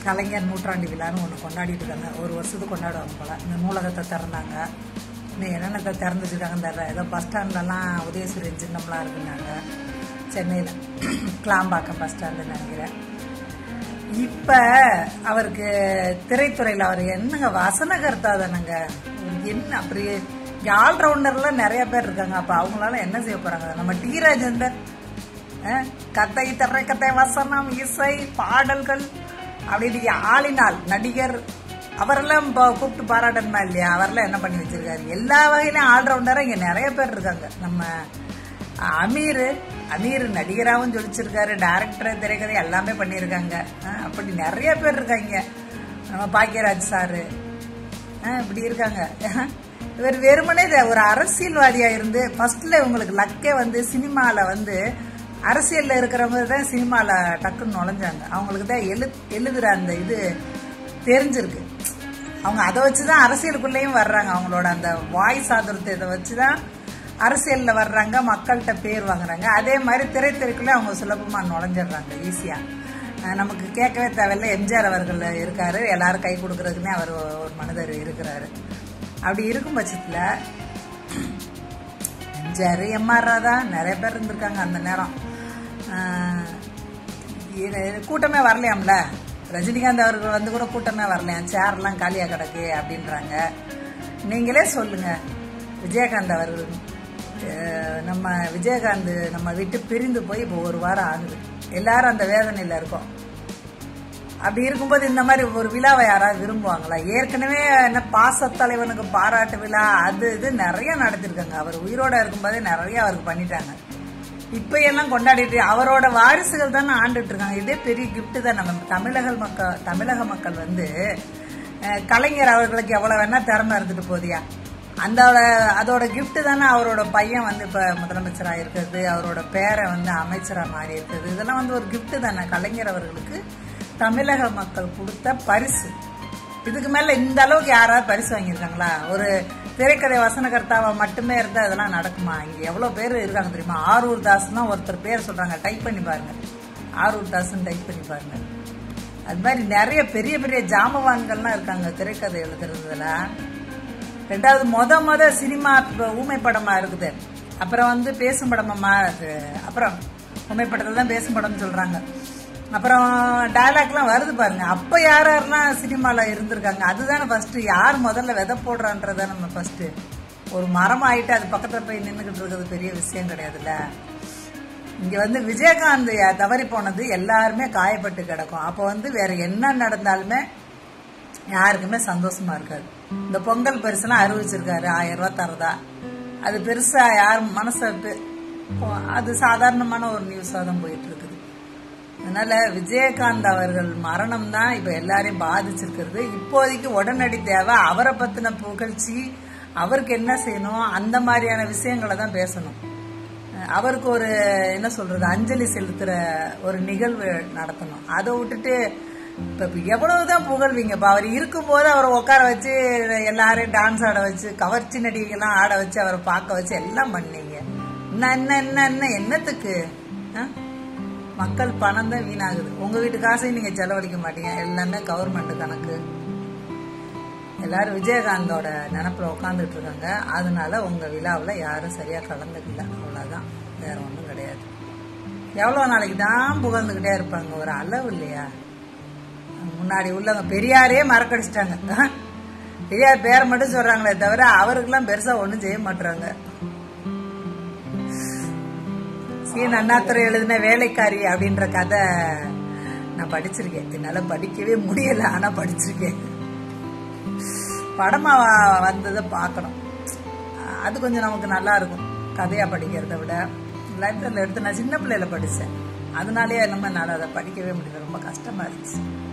கலைஞர் நூற்றாண்டு விழான்னு ஒன்று கொண்டாடிட்டு இருக்காங்க ஒரு வருஷத்துக்கு கொண்டாடுவாங்க போல இந்த நூலகத்தை திறந்தாங்க இன்னும் என்னென்னத்தை திறந்து வச்சுருக்காங்கன்னு தெரியல ஏதோ பஸ் ஸ்டாண்ட்லலாம் உதயசூரியன் சின்னம்லாம் இருக்குன்னாங்க சென்னையில் கிளாம்பாக்கம் பஸ் ஸ்டாண்டு நினைக்கிறேன் இப்ப அவருக்கு திரைத்துறையில அவர் என்னங்க வசனகர்த்தா தானங்க அவருக்கு என்ன அப்படி ஆல்ரவுண்டர்ல நிறைய பேர் இருக்காங்க அப்ப அவங்களால என்ன செய்ய போறாங்க நம்ம டி ராஜேந்தர் அஹ், கதை திரைக்கதை வசனம் இசை பாடல்கள் அப்படின்னு ஆளினால் நடிகர் அவரெல்லாம் இப்போ கூப்பிட்டு பாராட்டணுமா இல்லையா அவரெல்லாம் என்ன பண்ணி வச்சிருக்காரு எல்லா வகையிலும் ஆல்ரவுண்டரா இங்க நிறைய பேர் இருக்காங்க நம்ம அமீர் அமீர் நடிகராகவும் ஜொலிச்சிருக்காரு டேரக்டர் திரைக்கதை எல்லாமே பண்ணியிருக்காங்க அஹ் அப்படி நிறைய பேர் இருக்காங்க நம்ம பாக்கியராஜ் சாரு அஹ் இப்படி இருக்காங்க இவர் வெறுமனே இத ஒரு அரசியல்வாதியா இருந்து ஃபர்ஸ்ட்ல இவங்களுக்கு லக்கே வந்து சினிமால வந்து அரசியல்ல இருக்கிறவங்க தான் சினிமால டக்குன்னு நுழைஞ்சாங்க அவங்களுக்கு தான் எழு எழுதுற அந்த இது தெரிஞ்சிருக்கு அவங்க அதை வச்சுதான் அரசியலுக்குள்ளேயும் வர்றாங்க அவங்களோட அந்த வாய் சாதுரத்தை வச்சுதான் அரசியல்ல வர்றாங்க மக்கள்கிட்ட பேர் வாங்குறாங்க அதே மாதிரி திரைத்துறைக்குள்ளே அவங்க சுலபமா நுழைஞ்சிடுறாங்க ஈஸியா அஹ் நமக்கு கேட்கவே தேவையில்ல எம்ஜிஆர் அவர்கள் இருக்காரு எல்லாரும் கை கொடுக்கறதுக்குன்னே அவர் ஒரு மனிதர் இருக்கிறாரு அப்படி இருக்கும் பட்சத்துல எம்ஜிஆர் எம்ஆர் ராதா நிறைய பேர் இருந்திருக்காங்க அந்த நேரம் ஆஹ் இது கூட்டமே வரலையாம்ல ரஜினிகாந்த் அவர்கள் வந்து கூட கூட்டமே வரலையாம் சேர்லாம் காலியா கிடக்கு அப்படின்றாங்க நீங்களே சொல்லுங்க விஜயகாந்த் அவர்கள் அஹ் நம்ம விஜயகாந்த் நம்ம விட்டு பிரிந்து போய் இப்போ ஒரு வாரம் ஆகுது எல்லாரும் அந்த வேதனையில இருக்கோம் அப்படி இருக்கும்போது இந்த மாதிரி ஒரு விழாவை யாராவது விரும்புவாங்களா ஏற்கனவே என்ன பாசத்தலைவனுக்கு பாராட்டு விழா அது இது நிறைய நடத்திருக்காங்க அவர் உயிரோட இருக்கும்போதே நிறைய அவருக்கு பண்ணிட்டாங்க இப்ப எல்லாம் கொண்டாடிட்டு அவரோட வாரிசுகள் தானே ஆண்டுட்டு இருக்காங்க இதே பெரிய கிஃப்ட் தான் நம்ம தமிழக மக்கள் தமிழக மக்கள் வந்து அஹ், கலைஞர் அவர்களுக்கு எவ்வளவு வேணா திறமை இருந்துட்டு போதியா அந்த அதோட கிஃப்ட் தானே அவரோட பையன் வந்து இப்ப முதலமைச்சரா இருக்கிறது அவரோட பேரை வந்து அமைச்சரா மாறி இருக்கிறது இதெல்லாம் வந்து ஒரு gift தானே கலைஞர் அவர்களுக்கு தமிழக மக்கள் கொடுத்த பரிசு இதுக்கு மேல இந்த அளவுக்கு யாராவது பரிசு வாங்கியிருக்காங்களா ஒரு திரைக்கதை வசனகர்த்தாவா மட்டுமே இருந்தா இதெல்லாம் நடக்குமா இங்க எவ்வளவு பேர் இருக்காங்க தெரியுமா ஆரூர் தாஸ் தான் ஒருத்தர் பேர் சொல்றாங்க டைப் பண்ணி பாருங்க ஆரூர் தாஸ்ன்னு டைப் பண்ணி பாருங்க அது மாதிரி நிறைய பெரிய பெரிய ஜாமவான்கள்லாம் இருக்காங்க திரைக்கதை எழுதுறதுல ரெண்டாவது மொத மொத சினிமா இப்ப ஊமை படமா இருக்குது அப்புறம் வந்து பேசும் படமா மாறுது அப்புறம் ஊமை படத்துல தான் பேசும் படம்னு சொல்றாங்க அப்புறம் டயலாக்லாம் வருது பாருங்க அப்ப யார் யாரெல்லாம் சினிமால இருந்திருக்காங்க அதுதானே ஃபர்ஸ்ட் யார் முதல்ல விதை போடுறான்றத நம்ம ஃபர்ஸ்ட் ஒரு மரம் ஆயிட்டு அது பக்கத்துல போய் நின்றுகிட்டு இருக்கிறது பெரிய விஷயம் கிடையாதுல்ல இங்க வந்து விஜயகாந்த் தவறி போனது எல்லாருமே காயப்பட்டு கிடக்கும் அப்போ வந்து வேற என்ன நடந்தாலுமே யாருக்குமே சந்தோஷமா இருக்காது இந்த பொங்கல் பரிசுலாம் அறிவிச்சிருக்காரு ஆயிரம் ரூபாய் தரதா அது பெருசா யார் மனச பெ- அது சாதாரணமான ஒரு நியூஸா தான் போயிட்டு இருக்குது அதனால விஜயகாந்த் அவர்கள் மரணம் தான் இப்ப எல்லாரையும் பாதிச்சிருக்கிறது இப்போதைக்கு உடனடி தேவை அவரை பத்தின புகழ்ச்சி அவருக்கு என்ன செய்யணும் அந்த மாதிரியான விஷயங்களை தான் பேசணும் அஹ் அவருக்கு ஒரு என்ன சொல்றது அஞ்சலி செலுத்துற ஒரு நிகழ்வு நடத்தணும் அதை விட்டுட்டு இப்ப இப்ப எவ்வளவுதான் புகழ்வீங்க இப்ப அவர் இருக்கும்போது அவரை உட்கார வச்சு எல்லாரையும் டான்ஸ் ஆட வச்சு கவர்ச்சி நடிகைகள்லாம் ஆட வச்சு அவரை பார்க்க வச்சு எல்லாம் பண்ணீங்க என்ன என்ன என்ன என்ன என்னத்துக்கு அஹ்? மக்கள் பணம் தான் வீணாகுது உங்க வீட்டு காசையும் நீங்க செலவழிக்க மாட்டீங்க எல்லாமே கவர்மெண்ட் கணக்கு எல்லாரும் விஜயகாந்தோட நினப்புல உட்காந்துட்டு இருக்காங்க அதனால உங்க விழாவில் யாரும் சரியா கலந்துக்கல அவ்வளவுதான் வேற ஒன்றும் கிடையாது எவ்வளோ நாளைக்கு தான் புகழ்ந்துக்கிட்டே இருப்பாங்க ஒரு அளவு இல்லையா முன்னாடி உள்ளவங்க பெரியாரே மறக்கடிச்சிட்டாங்க அஹ். பெரியார் பேரை மட்டும் சொல்றாங்களே தவிர அவருக்கெல்லாம் பெருசா ஒன்றும் செய்ய மாட்டாங்க சீன் அண்ணாத்துறை எழுதின வேலைக்காரி அப்படின்ற கதை நான் படிச்சிருக்கேன் என்னால படிக்கவே முடியல ஆனா படிச்சிருக்கேன் படமா வ- வந்ததை பார்க்கணும் அது கொஞ்சம் நமக்கு நல்லா இருக்கும் கதையா படிக்கிறத விட லைப்ரரியில் எடுத்து நான் சின்ன பிள்ளையில படித்தேன் அதனாலேயே நம்ம என்னால் அதை படிக்கவே முடியல ரொம்ப கஷ்டமா இருந்துச்சு